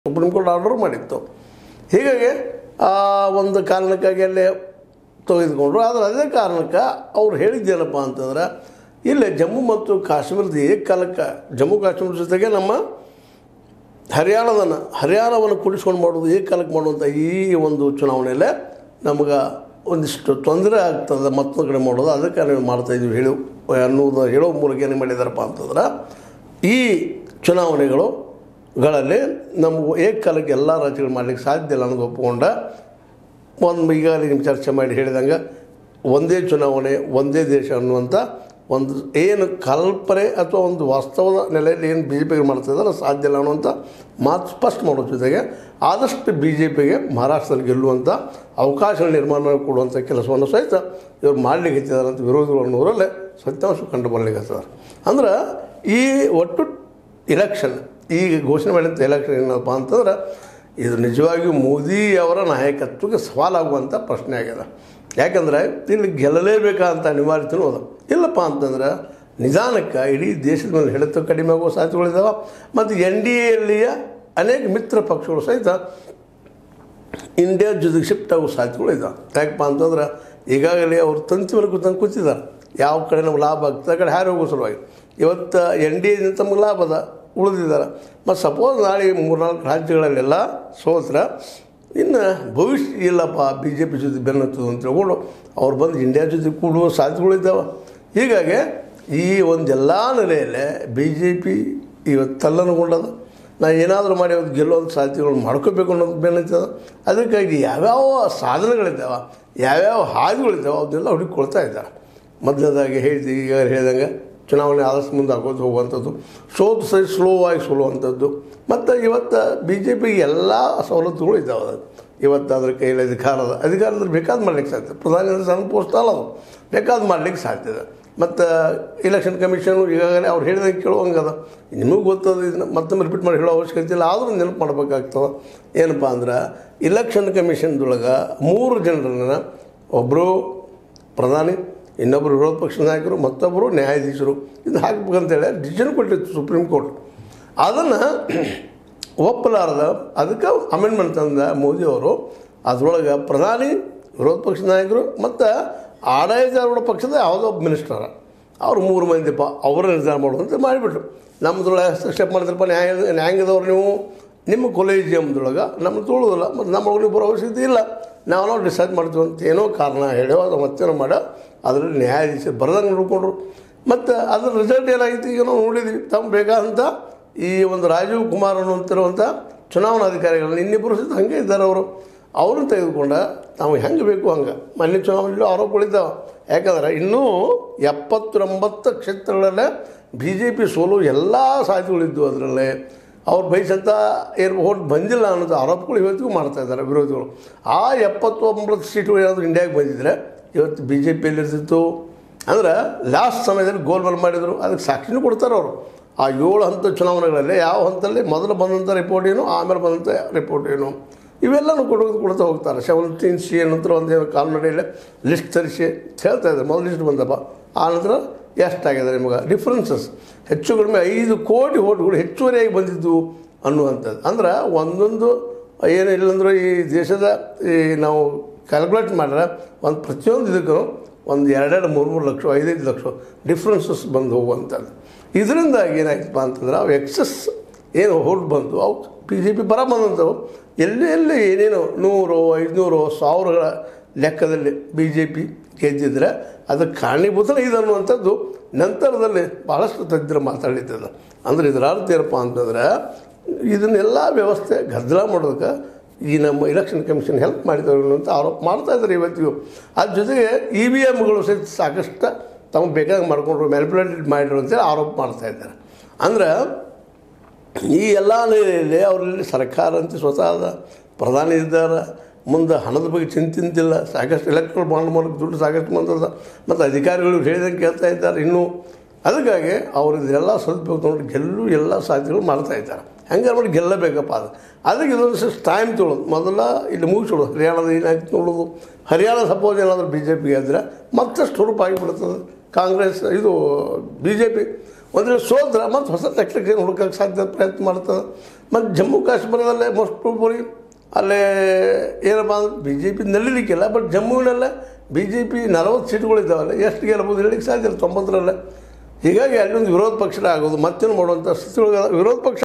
supreme court order ಮಾಡಿತ್ತು ಹೀಗಾಗಿ ಆ ಒಂದು ಕಾರಣಕ್ಕಾಗಿ ಅಲ್ಲೇ ತೆಗೆದುಕೊಂಡ್ರು ಆದರೆ ಅದೇ ಕಾರಣಕ್ಕೆ ಅವ್ರು ಹೇಳಿದ್ದೇನಪ್ಪ ಅಂತಂದ್ರೆ ಇಲ್ಲೇ ಜಮ್ಮು ಮತ್ತು ಕಾಶ್ಮೀರದ ಏಕಕಾಲಕ್ಕೆ ಜಮ್ಮು ಕಾಶ್ಮೀರ ಜೊತೆಗೆ ನಮ್ಮ ಹರಿಯಾಣದನ್ನು ಹರಿಯಾಣವನ್ನು ಕೂಡಿಸ್ಕೊಂಡು ಮಾಡೋದು ಏಕಕಾಲಕ್ಕೆ ಮಾಡುವಂಥ ಈ ಒಂದು ಚುನಾವಣೆಯಲ್ಲೇ ನಮಗೆ ಒಂದಿಷ್ಟು ತೊಂದರೆ ಆಗ್ತದೆ ಮತ್ತೊಂದು ಕಡೆ ಮಾಡೋದು ಅದಕ್ಕೆ ನಾವು ಮಾಡ್ತಾ ಇದ್ದೀವಿ ಹೇಳು ಅನ್ನೋದು ಹೇಳೋ ಮೂಲಕ ಏನು ಮಾಡಿದಾರಪ್ಪ ಅಂತಂದ್ರೆ ಈ ಚುನಾವಣೆಗಳು ಗಳಲ್ಲಿ ನಮಗೆ ಏಕಕಾಲಕ್ಕೆ ಎಲ್ಲ ರಾಜ್ಯಗಳು ಮಾಡಲಿಕ್ಕೆ ಸಾಧ್ಯ ಇಲ್ಲ ಅನ್ನೋದು ಒಪ್ಪಿಕೊಂಡ ಒಂದು ಈಗಾಗಲೇ ನಿಮ್ಮ ಚರ್ಚೆ ಮಾಡಿ ಹೇಳಿದಂಗೆ ಒಂದೇ ಚುನಾವಣೆ ಒಂದೇ ದೇಶ ಅನ್ನುವಂಥ ಒಂದು ಏನು ಕಲ್ಪನೆ ಅಥವಾ ಒಂದು ವಾಸ್ತವದ ನೆಲೆಯಲ್ಲಿ ಏನು ಬಿ ಜೆ ಪಿಗೆ ಮಾಡ್ತಿದ್ದಾರೆ ಸಾಧ್ಯ ಇಲ್ಲ ಅನ್ನುವಂಥ ಮಾತು ಸ್ಪಷ್ಟ ಮಾಡೋ ಜೊತೆಗೆ ಆದಷ್ಟು ಬಿ ಜೆ ಪಿಗೆ ಮಹಾರಾಷ್ಟ್ರದಲ್ಲಿ ಗೆಲ್ಲುವಂಥ ಅವಕಾಶ ನಿರ್ಮಾಣ ಕೊಡುವಂಥ ಕೆಲಸವನ್ನು ಸಹಿತ ಇವರು ಮಾಡಲಿಕ್ಕೆ ಹತ್ತಿದ್ದಾರೆ ಅಂತ ವಿರೋಧಿಗಳು ಅನ್ನೋರಲ್ಲೇ ಸತ್ಯಾಂಶ ಕಂಡು ಬರ್ಲಿಕ್ಕೆ ಹತ್ತಿದ್ದಾರೆ ಅಂದ್ರೆ ಈ ಒಟ್ಟು ಇಲೆಕ್ಷನ್ ಈಗ ಘೋಷಣೆ ಮಾಡಿದಂಥ ಎಲೆಕ್ಷನ್ ಏನಪ್ಪ ಅಂತಂದ್ರೆ ಇದು ನಿಜವಾಗಿಯೂ ಮೋದಿ ಅವರ ನಾಯಕತ್ವಕ್ಕೆ ಸವಾಲಾಗುವಂಥ ಪ್ರಶ್ನೆ ಆಗಿದೆ ಯಾಕಂದರೆ ಇಲ್ಲಿ ಗೆಲ್ಲಲೇಬೇಕಾ ಅಂತ ಅನಿವಾರ್ಯತೆಯೂ ಅದ ಇಲ್ಲಪ್ಪ ಅಂತಂದ್ರೆ ನಿಧಾನಕ್ಕೆ ಇಡೀ ದೇಶದ ಮೇಲೆ ಹಿಡಿತ ಕಡಿಮೆ ಆಗುವ ಸಾಧ್ಯತೆಗಳಿದ್ದಾವೆ ಮತ್ತು ಎನ್ ಡಿ ಎಲ್ಲಿಯ ಅನೇಕ ಮಿತ್ರ ಪಕ್ಷಗಳು ಸಹಿತ ಇಂಡಿಯಾ ಜೊತೆಗೆ ಶಿಫ್ಟ್ ಆಗೋ ಸಾಧ್ಯತೆಗಳು ಇದ್ದಾವೆ ಯಾಕಪ್ಪ ಅಂತಂದ್ರೆ ಈಗಾಗಲೇ ಅವರು ತಂತಿ ಮೇಲೆ ಕೂತಂಗೆ ಕೂತಿದ್ದಾರೆ ಯಾವ ಕಡೆ ನಮ್ಗೆ ಲಾಭ ಆಗ್ತದೆ ಆ ಕಡೆ ಹಾರಿ ಹೋಗೋ ಸಲುವಾಗಿ ಇವತ್ತು ಎನ್ ಡಿ ಎ ತಮಗೆ ಲಾಭ ಅದ ಉಳಿದಿದ್ದಾರೆ ಮತ್ತು ಸಪೋಸ್ ನಾಳೆ ಮೂರ್ನಾಲ್ಕು ರಾಜ್ಯಗಳಲ್ಲೆಲ್ಲ ಸೋತ್ರ ಇನ್ನು ಭವಿಷ್ಯ ಇಲ್ಲಪ್ಪ ಬಿ ಜೆ ಪಿ ಜೊತೆ ಬೆನ್ನತ್ತದು ಅಂತ ಹೇಳ್ಕೊಂಡು ಅವ್ರು ಬಂದು ಇಂಡಿಯಾ ಜೊತೆ ಕೂಡುವ ಸಾಧ್ಯತೆಗಳಿದ್ದಾವೆ ಹೀಗಾಗಿ ಈ ಒಂದೆಲ್ಲ ನೆಲೆಯಲ್ಲೇ ಬಿ ಜೆ ಪಿ ಇವತ್ತು ತಲ್ಲನುಗೊಂಡದ ನಾ ಏನಾದರೂ ಮಾಡಿ ಅವ್ರು ಗೆಲ್ಲುವಂಥ ಸಾಧ್ಯತೆಗಳು ಮಾಡ್ಕೋಬೇಕು ಅನ್ನೋದು ಬೆನ್ನತ್ತದ ಅದಕ್ಕಾಗಿ ಯಾವ್ಯಾವ ಸಾಧನಗಳಿದ್ದಾವೆ ಯಾವ್ಯಾವ ಹಾದಿಗಳಿದ್ದಾವೆ ಅವನ್ನೆಲ್ಲ ಹುಡುಕೊಳ್ತಾ ಇದ್ದಾರೆ ಮೊದಲನೇದಾಗಿ ಹೇಳ್ತೀವಿ ಈಗ ಹೇಳ್ದಂಗೆ ಚುನಾವಣೆ ಆದಷ್ಟು ಮುಂದೆ ಹಾಕೋದು ಹೋಗುವಂಥದ್ದು ಸೋತು ಸರಿ ಸ್ಲೋ ಆಗಿ ಸೋಲುವಂಥದ್ದು ಮತ್ತು ಇವತ್ತು ಬಿ ಜೆ ಪಿಗೆ ಎಲ್ಲ ಸವಲತ್ತುಗಳು ಇದ್ದಾವೆ ಅದು ಇವತ್ತು ಅದ್ರ ಕೈಯಲ್ಲಿ ಅಧಿಕಾರ ಅದ ಅಧಿಕಾರದಲ್ಲಿ ಬೇಕಾದ ಮಾಡ್ಲಿಕ್ಕೆ ಸಾಧ್ಯ ಪ್ರಧಾನಿ ಅಂದರೆ ಸಣ್ಣ ಪೋಸ್ಟ್ ಅಲ್ಲ ಅದು ಬೇಕಾದ ಮಾಡ್ಲಿಕ್ಕೆ ಸಾಧ್ಯ ಇದೆ ಮತ್ತು ಇಲೆಕ್ಷನ್ ಕಮಿಷನು ಈಗಾಗಲೇ ಅವ್ರು ಹೇಳಿದಂಗೆ ಕೇಳುವಂಗದ ನಿಮಗೂ ಗೊತ್ತದ ಇದನ್ನ ಮತ್ತೊಮ್ಮೆ ರಿಪೀಟ್ ಮಾಡಿ ಹೇಳೋ ಅವಶ್ಯಕತೆ ಇಲ್ಲ ಆದರೂ ನೆನಪು ಮಾಡ್ಬೇಕಾಗ್ತದೆ ಏನಪ್ಪ ಅಂದ್ರೆ ಇಲೆಕ್ಷನ್ ಕಮಿಷನ್ದೊಳಗೆ ಮೂರು ಜನರನ್ನು ಒಬ್ಬರು ಪ್ರಧಾನಿ ಇನ್ನೊಬ್ಬರು ವಿರೋಧ ಪಕ್ಷದ ನಾಯಕರು ಮತ್ತೊಬ್ಬರು ನ್ಯಾಯಾಧೀಶರು ಇದು ಹಾಕ್ಬೇಕಂತೇಳಿ ಡಿಸಿಷನ್ ಕೊಟ್ಟಿತ್ತು ಸುಪ್ರೀಂ ಕೋರ್ಟ್ ಅದನ್ನು ಒಪ್ಪಲಾರದ ಅದಕ್ಕೆ ಅಮೆಂಡ್ಮೆಂಟ್ ತಂದ ಮೋದಿಯವರು ಅದರೊಳಗೆ ಪ್ರಧಾನಿ ವಿರೋಧ ಪಕ್ಷದ ನಾಯಕರು ಮತ್ತು ಆಡಳಿತಾರೂಢ ಪಕ್ಷದ ಯಾವುದೋ ಒಬ್ಬ ಮಿನಿಸ್ಟರ ಅವ್ರು ಮೂರು ಮಂದಿ ಪ ಅವರ ನಿರ್ಧಾರ ಮಾಡುವಂತೆ ಮಾಡಿಬಿಟ್ರು ನಮ್ಮದ್ರೊಳಗೆ ಹಸ್ತಕ್ಷೇಪ ಮಾಡಿದ್ರಪ್ಪ ನ್ಯಾಯ ನ್ಯಾಯಾಂಗದವ್ರು ನೀವು ನಿಮ್ಮ ಕೊಲೇಜಿಯಮ್ದೊಳಗೆ ನಮ್ಗೆ ತುಳುದಿಲ್ಲ ಮತ್ತು ನಮ್ಮೊಳಗೆ ನೀವು ಬರೋ ಅವಶ್ಯಕತೆ ಇಲ್ಲ ನಾವು ನಾವು ಡಿಸೈಡ್ ಮಾಡ್ತೀವಿ ಅಂತ ಏನೋ ಕಾರಣ ಹೇಳೋ ಅದು ಮತ್ತೇನೋ ಮಾಡೋ ಅದರಲ್ಲಿ ನ್ಯಾಯಾಧೀಶ ಬರದಂಗೆ ನೋಡಿಕೊಂಡ್ರು ಮತ್ತು ಅದ್ರ ರಿಸಲ್ಟ್ ಏನಾಗಿತ್ತು ಈಗ ನಾವು ನೋಡಿದ್ವಿ ತಮ್ಮ ಬೇಕಾದಂಥ ಈ ಒಂದು ರಾಜೀವ್ ಕುಮಾರ್ ಅನ್ನುವಂತಿರುವಂಥ ಚುನಾವಣಾಧಿಕಾರಿಗಳು ಇನ್ನಿಬ್ಬರು ಸಹಿತ ಹಾಗೆ ಇದ್ದಾರೆ ಅವರು ಅವ್ರನ್ನ ತೆಗೆದುಕೊಂಡ ನಾವು ಹೆಂಗೆ ಬೇಕು ಹಂಗೆ ಮೊನ್ನೆ ಚುನಾವಣೆಯಲ್ಲೂ ಆರೋಪಗಳಿದ್ದಾವೆ ಯಾಕಂದ್ರೆ ಇನ್ನೂ ಎಪ್ಪತ್ತೊಂಬತ್ತು ಕ್ಷೇತ್ರಗಳಲ್ಲೇ ಬಿ ಜೆ ಪಿ ಸೋಲು ಎಲ್ಲ ಸಾಧ್ಯತೆಗಳಿದ್ದು ಅದರಲ್ಲೇ ಅವ್ರು ಬಯಸಂತ ಏನು ಓಟ್ ಬಂದಿಲ್ಲ ಅನ್ನೋದು ಆರೋಪಗಳು ಇವತ್ತಿಗೂ ಮಾಡ್ತಾ ಇದ್ದಾರೆ ವಿರೋಧಿಗಳು ಆ ಎಪ್ಪತ್ತೊಂಬತ್ತು ಸೀಟುಗಳು ಏನಾದರೂ ಇಂಡಿಯಾಗೆ ಬಂದಿದ್ರೆ ಇವತ್ತು ಬಿ ಜೆ ಪಿಯಲ್ಲಿ ಇರ್ತಿತ್ತು ಅಂದ್ರೆ ಲಾಸ್ಟ್ ಸಮಯದಲ್ಲಿ ಗೋಲ್ಮಾಲ್ ಮಾಡಿದರು ಅದಕ್ಕೆ ಸಾಕ್ಷಿನೂ ಕೊಡ್ತಾರೆ ಅವರು ಆ ಏಳು ಹಂತ ಚುನಾವಣೆಗಳಲ್ಲಿ ಯಾವ ಹಂತದಲ್ಲಿ ಮೊದಲು ಬಂದಂಥ ರಿಪೋರ್ಟ್ ಏನು ಆಮೇಲೆ ಬಂದಂಥ ರಿಪೋರ್ಟ್ ಏನು ಇವೆಲ್ಲನೂ ಕೊಡೋದು ಕೊಡ್ತಾ ಹೋಗ್ತಾರೆ ಸೆವೆಂಟೀನ್ ಸಿ ನಂತರ ಒಂದು ಏನು ಕಾಲ್ನಡಿಯಲ್ಲಿ ಲಿಸ್ಟ್ ತರಿಸಿ ಹೇಳ್ತಾ ಇದ್ದಾರೆ ಮೊದಲು ಲಿಸ್ಟ್ ಬಂದಪ್ಪ ಆ ನಂತರ ಎಷ್ಟಾಗಿದೆ ನಿಮಗೆ ಡಿಫ್ರೆನ್ಸಸ್ ಹೆಚ್ಚು ಕಡಿಮೆ ಐದು ಕೋಟಿ ಓಟ್ಗಳು ಹೆಚ್ಚುವರಿಯಾಗಿ ಬಂದಿದ್ದು ಅನ್ನುವಂಥದ್ದು ಅಂದ್ರೆ ಒಂದೊಂದು ಏನು ಇಲ್ಲಂದ್ರೆ ಈ ದೇಶದ ಈ ನಾವು ಕ್ಯಾಲ್ಕುಲೇಟ್ ಮಾಡಿದ್ರೆ ಒಂದು ಪ್ರತಿಯೊಂದು ಇದಕ್ಕೂ ಒಂದು ಎರಡೆರಡು ಮೂರು ಮೂರು ಲಕ್ಷ ಐದೈದು ಲಕ್ಷ ಡಿಫ್ರೆನ್ಸಸ್ ಬಂದು ಹೋಗುವಂಥದ್ದು ಇದರಿಂದಾಗಿ ಏನಾಯ್ತಪ್ಪ ಅಂತಂದ್ರೆ ಅವು ಎಕ್ಸಸ್ ಏನು ಹೋಟ್ ಬಂತು ಅವು ಬಿ ಜೆ ಪಿ ಬರ ಬಂದಂಥವು ಎಲ್ಲಿ ಎಲ್ಲಿ ಏನೇನು ನೂರು ಐದುನೂರು ಸಾವಿರಗಳ ಲೆಕ್ಕದಲ್ಲಿ ಬಿ ಜೆ ಪಿ ಗೆದ್ದಿದ್ರೆ ಅದಕ್ಕೆ ಕಾರಣೀಭೂತನೇ ಇದು ಅನ್ನುವಂಥದ್ದು ನಂತರದಲ್ಲಿ ಭಾಳಷ್ಟು ತಜ್ಞರು ಮಾತಾಡಿದ್ದದು ಅಂದರೆ ಇದರ ಅರ್ಥ ಏನಪ್ಪ ಅಂತಂದ್ರೆ ಇದನ್ನೆಲ್ಲ ವ್ಯವಸ್ಥೆ ಗದ್ದಲ ಮಾಡೋದಕ್ಕೆ ಈ ನಮ್ಮ ಇಲೆಕ್ಷನ್ ಕಮಿಷನ್ ಹೆಲ್ಪ್ ಮಾಡಿದವರು ಅಂತ ಆರೋಪ ಮಾಡ್ತಾ ಇದ್ದಾರೆ ಇವತ್ತಿಗೂ ಅದ್ರ ಜೊತೆಗೆ ಇ ವಿ ಎಮ್ಗಳು ಸಹಿತ ಸಾಕಷ್ಟು ತಮಗೆ ಬೇಕಾಗಿ ಮಾಡ್ಕೊಂಡ್ರು ಮ್ಯಾನಿಪುಲೇಟೆಡ್ ಮಾಡಿದ್ರು ಅಂತೇಳಿ ಆರೋಪ ಮಾಡ್ತಾ ಇದ್ದಾರೆ ಅಂದ್ರೆ ಈ ಎಲ್ಲ ನೆಲೆಯಲ್ಲಿ ಅವರಲ್ಲಿ ಸರ್ಕಾರ ಅಂತ ಸ್ವತಃ ಅದ ಪ್ರಧಾನಿ ಇದ್ದಾರೆ ಮುಂದೆ ಹಣದ ಬಗ್ಗೆ ಚಿಂತಿಂತಿಲ್ಲ ಸಾಕಷ್ಟು ಎಲೆಕ್ಟ್ರಲ್ ಬಾಂಡ್ ಮೂಲಕ ದುಡ್ಡು ಸಾಕಷ್ಟು ಬಂದದ ಮತ್ತು ಅಧಿಕಾರಿಗಳು ಹೇಳಿದಂಗೆ ಕೇಳ್ತಾ ಇದ್ದಾರೆ ಇನ್ನೂ ಅದಕ್ಕಾಗಿ ಅವರು ಇದೆಲ್ಲ ಸದುಪಯೋಗ ತೊಗೊಂಡು ಗೆಲ್ಲು ಎಲ್ಲ ಸಾಧ್ಯತೆಗಳು ಮಾಡ್ತಾ ಇದ್ದಾರೆ ಹೆಂಗಾರು ಮಾಡಿ ಗೆಲ್ಲಬೇಕಪ್ಪ ಅದು ಅದಕ್ಕೆ ಇದೊಂದು ಸ್ವಲ್ಪ ಟೈಮ್ ತೊಗೊಳೋದು ಮೊದಲ ಇಲ್ಲಿ ಮುಗಿಸೋದು ಹರಿಯಾಣದ ಏನಾಯ್ತು ನೋಡೋದು ಹರಿಯಾಣ ಸಪೋಸ್ ಏನಾದರೂ ಬಿ ಜೆ ಪಿಗೆ ಆದರೆ ಮತ್ತಷ್ಟು ಹುರುಪಾಗಿ ಬಿಡ್ತದೆ ಕಾಂಗ್ರೆಸ್ ಇದು ಬಿ ಜೆ ಪಿ ಒಂದು ವೇಳೆ ಸೋದ್ರೆ ಮತ್ತು ಹೊಸ ಟೆಕ್ನಿಕ್ ಹುಡುಕಕ್ಕೆ ಸಾಧ್ಯ ಪ್ರಯತ್ನ ಮಾಡ್ತದೆ ಮತ್ತು ಜಮ್ಮು ಕಾಶ್ಮೀರದಲ್ಲೇ ಮೋಸ್ಟ್ ಪ್ರಾಬಲಿ ಅಲ್ಲೇ ಏನಪ್ಪ ಅಂದ್ರೆ ಬಿ ಜೆ ಪಿ ನಲ್ಲಿಲಿಕ್ಕಿಲ್ಲ ಬಟ್ ಜಮ್ಮುವಿನಲ್ಲೇ ಬಿ ಜೆ ಪಿ ನಲವತ್ತು ಸೀಟ್ಗಳಿದ್ದಾವಲ್ಲ ಎಷ್ಟು ಗೆಲ್ಬೋದು ಹೇಳಲಿಕ್ಕೆ ಸಾಧ್ಯ ಇಲ್ಲ ತೊಂಬತ್ತರಲ್ಲೇ ಹೀಗಾಗಿ ಅಲ್ಲೊಂದು ವಿರೋಧ ಪಕ್ಷ ಆಗೋದು ಮತ್ತೇನು ಮಾಡುವಂಥ ಸ್ಥಿತಿಯೊಳಗೆ ವಿರೋಧ ಪಕ್ಷ